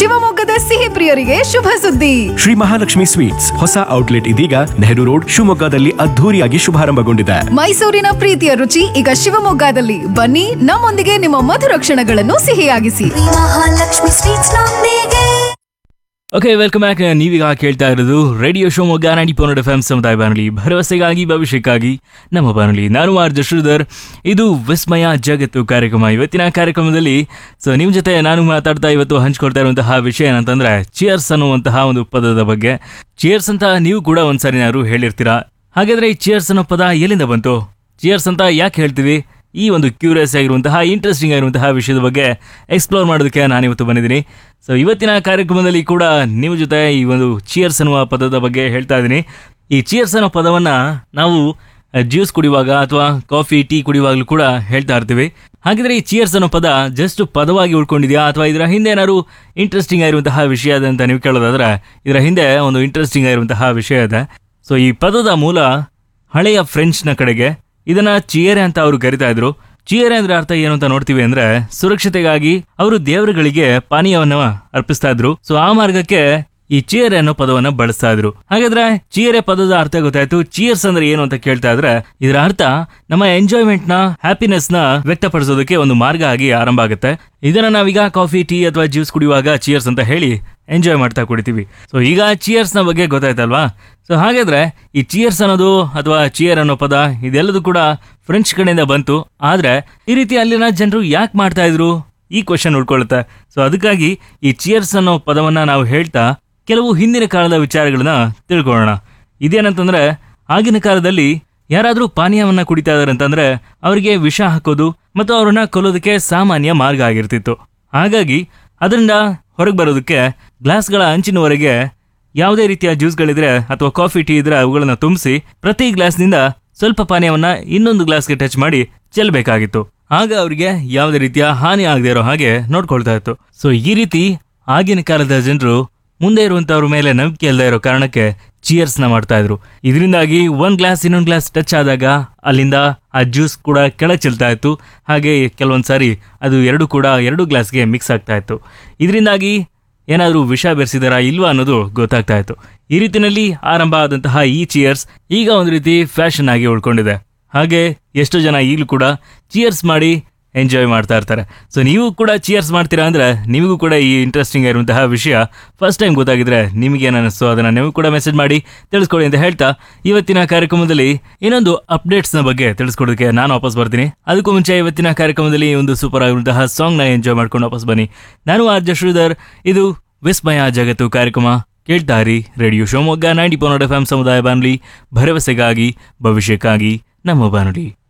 ಶಿವಮೊಗ್ಗದ ಸಿಹಿ ಪ್ರಿಯರಿಗೆ ಶುಭ ಸುದ್ದಿ ಶ್ರೀ ಮಹಾಲಕ್ಷ್ಮಿ ಸ್ವೀಟ್ಸ್ ಹೊಸ ಔಟ್ಲೆಟ್ ಇದೀಗ ನೆಹರು ರೋಡ್ ಶಿವಮೊಗ್ಗದಲ್ಲಿ ಅದ್ಧೂರಿಯಾಗಿ ಶುಭಾರಂಭಗೊಂಡಿದೆ ಮೈಸೂರಿನ ಪ್ರೀತಿಯ ರುಚಿ ಈಗ ಶಿವಮೊಗ್ಗದಲ್ಲಿ ಬನ್ನಿ ನಮ್ಮೊಂದಿಗೆ ನಿಮ್ಮ ಮಧುರ ಕ್ಷಣಗಳನ್ನು ಸಿಹಿಯಾಗಿಸಿ ಮಹಾಲಕ್ಷ್ಮಿ ಸ್ವೀಟ್ಸ್ ನೊಂದಿಗೆ ಓಕೆ ವೆಲ್ಕಮ್ ಬ್ಯಾಕ್ ನೀವೀಗ ಕೇಳ್ತಾ ಇರೋದು radio Shivamogga ninety point eight F M ಸಮುದಾಯ ಬಾನುಲಿ ಭರವಸೆಗಾಗಿ ಭವಿಷ್ಯಕ್ಕಾಗಿ ನಮ್ಮ ಬಾನುಲಿ ನಾನು ಆರ್ ಜಶ್ರೀಧರ್ ಇದು ವಿಸ್ಮಯ ಜಗತ್ತು ಕಾರ್ಯಕ್ರಮ ಇವತ್ತಿನ ಕಾರ್ಯಕ್ರಮದಲ್ಲಿ ಸೊ ನಿಮ್ಮ ಜೊತೆ ನಾನು ಮಾತಾಡ್ತಾ ಇವತ್ತು ಹಂಚ್ಕೊಳ್ತಾ ಇರುವಂತಹ ವಿಷಯ ಏನಂತಂದ್ರೆ ಚಿಯರ್ಸ್ ಅನ್ನುವಂತಹ ಒಂದು ಪದದ ಬಗ್ಗೆ ಚಿಯರ್ಸ್ ಅಂತ ನೀವು ಕೂಡ ಒಂದ್ಸರಿ ಯಾರು ಹೇಳಿರ್ತೀರಾ ಹಾಗಾದ್ರೆ ಈ ಚಿಯರ್ಸ್ ಅನ್ನೋ ಪದ ಎಲ್ಲಿಂದ ಬಂತು ಚಿಯರ್ಸ್ ಅಂತ ಯಾಕೆ ಹೇಳ್ತೀವಿ ಈ ಒಂದು ಕ್ಯೂರಿಯಸ್ ಆಗಿರುವಂತಹ ಇಂಟ್ರೆಸ್ಟಿಂಗ್ ಆಗಿರುವಂತಹ ವಿಷಯದ ಬಗ್ಗೆ ಎಕ್ಸ್ಪ್ಲೋರ್ ಮಾಡೋದಕ್ಕೆ ನಾನು ಇವತ್ತು ಬಂದಿದ್ದೀನಿ ಸೊ ಇವತ್ತಿನ ಕಾರ್ಯಕ್ರಮದಲ್ಲಿ ಕೂಡ ನಿಮ್ಮ ಜೊತೆ ಈ ಒಂದು ಚಿಯರ್ಸ್ ಅನ್ನುವ ಪದದ ಬಗ್ಗೆ ಹೇಳ್ತಾ ಇದ್ದೀನಿ ಈ ಚಿಯರ್ಸ್ ಅನ್ನೋ ಪದವನ್ನ ನಾವು ಜ್ಯೂಸ್ ಕುಡಿಯುವಾಗ ಅಥವಾ ಕಾಫಿ ಟೀ ಕುಡಿಯುವಾಗಲೂ ಕೂಡ ಹೇಳ್ತಾ ಇರ್ತೀವಿ ಹಾಗಿದ್ರೆ ಈ ಚಿಯರ್ಸ್ ಅನ್ನೋ ಪದ ಜಸ್ಟ್ ಪದವಾಗಿ ಉಳ್ಕೊಂಡಿದ್ಯಾ ಅಥವಾ ಇದರ ಹಿಂದೆ ಏನಾದ್ರು ಇಂಟ್ರೆಸ್ಟಿಂಗ್ ಆಗಿರುವಂತಹ ವಿಷಯ ಇದೆ ಅಂತ ನೀವು ಕೇಳೋದಾದ್ರೆ ಇದರ ಹಿಂದೆ ಒಂದು ಇಂಟ್ರೆಸ್ಟಿಂಗ್ ಆಗಿರುವಂತಹ ವಿಷಯ ಇದೆ ಸೊ ಈ ಪದದ ಮೂಲ ಹಳೆಯ ಫ್ರೆಂಚ್ನ ಕಡೆಗೆ ಇದನ್ನ ಚಿಯರೆ ಅಂತ ಅವರು ಕರಿತಾ ಇದ್ರು ಚಿಯರೆ ಅಂದ್ರೆ ಅರ್ಥ ಏನು ಅಂತ ನೋಡ್ತೀವಿ ಅಂದ್ರೆ ಸುರಕ್ಷತೆಗಾಗಿ ಅವರು ದೇವರುಗಳಿಗೆ ಪಾನೀಯವನ್ನ ಅರ್ಪಿಸ್ತಾ ಇದ್ರು ಸೊ ಆ ಮಾರ್ಗಕ್ಕೆ ಈ ಚಿಯರೆ ಅನ್ನೋ ಪದವನ್ನ ಬಳಸ್ತಾ ಇದ್ರು ಹಾಗಾದ್ರೆ ಚಿಯರೆ ಪದದ ಅರ್ಥ ಗೊತ್ತಾಯ್ತು ಚಿಯರ್ಸ್ ಅಂದ್ರೆ ಏನು ಅಂತ ಕೇಳ್ತಾ ಇದ್ರೆ ಇದರ ಅರ್ಥ ನಮ್ಮ ಎಂಜಾಯ್ಮೆಂಟ್ ನ ಹ್ಯಾಪಿನೆಸ್ ನ ವ್ಯಕ್ತಪಡಿಸೋದಕ್ಕೆ ಒಂದು ಮಾರ್ಗ ಆಗಿ ಆರಂಭ ಆಗುತ್ತೆ ಇದನ್ನ ನಾವೀಗ ಕಾಫಿ ಟೀ ಅಥವಾ ಜ್ಯೂಸ್ ಕುಡಿಯುವಾಗ ಚಿಯರ್ಸ್ ಅಂತ ಹೇಳಿ ಎಂಜಾಯ್ ಮಾಡ್ತಾ ಕುಡಿತೀವಿ ಸೊ ಈಗ ಚಿಯರ್ಸ್ ನ ಬಗ್ಗೆ ಗೊತ್ತಾಯ್ತಲ್ವಾ ಸೊ ಹಾಗಾದ್ರೆ ಈ ಚಿಯರ್ಸ್ ಅನ್ನೋದು ಅಥವಾ ಚಿಯರ್ ಅನ್ನೋ ಪದ ಇದೆಲ್ಲದೂ ಕೂಡ ಫ್ರೆಂಚ್ ಕಡೆಯಿಂದ ಬಂತು ಆದ್ರೆ ಈ ರೀತಿ ಅಲ್ಲಿನ ಜನರು ಯಾಕೆ ಮಾಡ್ತಾ ಇದ್ರು ಈ ಕ್ವಶನ್ ಉಳ್ಕೊಳ್ಳುತ್ತೆ ಸೊ ಅದಕ್ಕಾಗಿ ಈ ಚಿಯರ್ಸ್ ಅನ್ನೋ ಪದವನ್ನ ನಾವು ಹೇಳ್ತಾ ಕೆಲವು ಹಿಂದಿನ ಕಾಲದ ವಿಚಾರಗಳನ್ನ ತಿಳ್ಕೊಳ್ಳೋಣ ಇದೇನಂತಂದ್ರೆ ಆಗಿನ ಕಾಲದಲ್ಲಿ ಯಾರಾದ್ರೂ ಪಾನೀಯವನ್ನ ಕುಡಿತಾ ಇದಾರೆ ಅಂತಂದ್ರೆ ಅವರಿಗೆ ವಿಷ ಹಾಕೋದು ಮತ್ತು ಅವ್ರನ್ನ ಕೊಲ್ಲೋದಕ್ಕೆ ಸಾಮಾನ್ಯ ಮಾರ್ಗ ಆಗಿರ್ತಿತ್ತು ಹಾಗಾಗಿ ಅದರಿಂದ ಹೊರಗೆ ಬರೋದಕ್ಕೆ ಗ್ಲಾಸ್ಗಳ ಅಂಚಿನವರೆಗೆ ಯಾವುದೇ ರೀತಿಯ ಜ್ಯೂಸ್ಗಳಿದ್ರೆ ಅಥವಾ ಕಾಫಿ ಟೀ ಇದ್ರೆ ಅವುಗಳನ್ನ ತುಂಬಿಸಿ ಪ್ರತಿ ಗ್ಲಾಸ್ನಿಂದ ಸ್ವಲ್ಪ ಪಾನೀಯವನ್ನ ಇನ್ನೊಂದು ಗ್ಲಾಸ್ಗೆ ಟಚ್ ಮಾಡಿ ಚೆಲ್ಲಬೇಕಾಗಿತ್ತು ಆಗ ಅವರಿಗೆ ಯಾವುದೇ ರೀತಿಯ ಹಾನಿ ಆಗದೆ ಇರೋ ಹಾಗೆ ನೋಡ್ಕೊಳ್ತಾ ಇತ್ತು ಸೊ ಈ ರೀತಿ ಆಗಿನ ಕಾಲದ ಜನರು ಮುಂದೆ ಇರುವಂತವ್ರ ಮೇಲೆ ನಂಬಿಕೆ ಇಲ್ಲದೆ ಇರೋ ಕಾರಣಕ್ಕೆ ಚಿಯರ್ಸ್ ನ ಮಾಡ್ತಾ ಇದ್ರು ಇದರಿಂದಾಗಿ ಒಂದ್ ಗ್ಲಾಸ್ ಇನ್ನೊಂದ್ ಗ್ಲಾಸ್ ಟಚ್ ಆದಾಗ ಅಲ್ಲಿಂದ ಆ ಜ್ಯೂಸ್ ಕೂಡ ಕೆಳಗೆ ಚೆಲ್ತಾ ಇತ್ತು ಹಾಗೆ ಕೆಲವೊಂದ್ ಸಾರಿ ಅದು ಎರಡು ಕೂಡ ಎರಡು ಗ್ಲಾಸ್ಗೆ ಮಿಕ್ಸ್ ಆಗ್ತಾ ಇತ್ತು ಇದರಿಂದಾಗಿ ಏನಾದರೂ ವಿಷ ಬೆರೆಸಿದಾರಾ ಇಲ್ವಾ ಅನ್ನೋದು ಗೊತ್ತಾಗ್ತಾ ಇತ್ತು ಈ ರೀತಿನಲ್ಲಿ ಆರಂಭ ಆದಂತಹ ಈ ಚಿಯರ್ಸ್ ಈಗ ಒಂದು ರೀತಿ ಫ್ಯಾಷನ್ ಆಗಿ ಉಳ್ಕೊಂಡಿದೆ ಹಾಗೆ ಎಷ್ಟೋ ಜನ ಈಗಲೂ ಕೂಡ ಚಿಯರ್ಸ್ ಮಾಡಿ ಎಂಜಾಯ್ ಮಾಡ್ತಾ ಇರ್ತಾರೆ ಸೊ ನೀವು ಕೂಡ ಚಿಯರ್ಸ್ ಮಾಡ್ತೀರಾ ಅಂದ್ರೆ ನಿಮಗೂ ಕೂಡ ಈ ಇಂಟ್ರೆಸ್ಟಿಂಗ್ ಆಗಿರುವಂತಹ ವಿಷಯ ಫಸ್ಟ್ ಟೈಮ್ ಗೊತ್ತಾಗಿದ್ರೆ ನಿಮಗೆ ಏನು ಅನಿಸ್ತು ಅದನ್ನ ನೀವು ಕೂಡ ಮೆಸೇಜ್ ಮಾಡಿ ತಿಳಿಸ್ಕೊಡಿ ಅಂತ ಹೇಳ್ತಾ ಇವತ್ತಿನ ಕಾರ್ಯಕ್ರಮದಲ್ಲಿ ಇನ್ನೊಂದು ಅಪ್ಡೇಟ್ಸ್ನ ಬಗ್ಗೆ ತಿಳಿಸ್ಕೊಡೋದಕ್ಕೆ ನಾನು ವಾಪಸ್ ಬರ್ತೀನಿ ಅದಕ್ಕೂ ಮುಂಚೆ ಇವತ್ತಿನ ಕಾರ್ಯಕ್ರಮದಲ್ಲಿ ಒಂದು ಸೂಪರ್ ಆಗಿರುವಂತಹ ಸಾಂಗ್ ನ ಎಂಜಾಯ್ ಮಾಡ್ಕೊಂಡು ವಾಪಸ್ ಬನ್ನಿ ನಾನು ಆರ್ ಜಶ್ರೀಧರ್ ಇದು ವಿಸ್ಮಯ ಜಗತ್ತು ಕಾರ್ಯಕ್ರಮ ಕೇಳ್ತಾರಿ radio Shivamogga ninety point eight F M ಸಮುದಾಯ ಬಾನುಲಿ ಭರವಸೆಗಾಗಿ ಭವಿಷ್ಯಕ್ಕಾಗಿ ನಮ್ಮ ಬಾನುಲಿ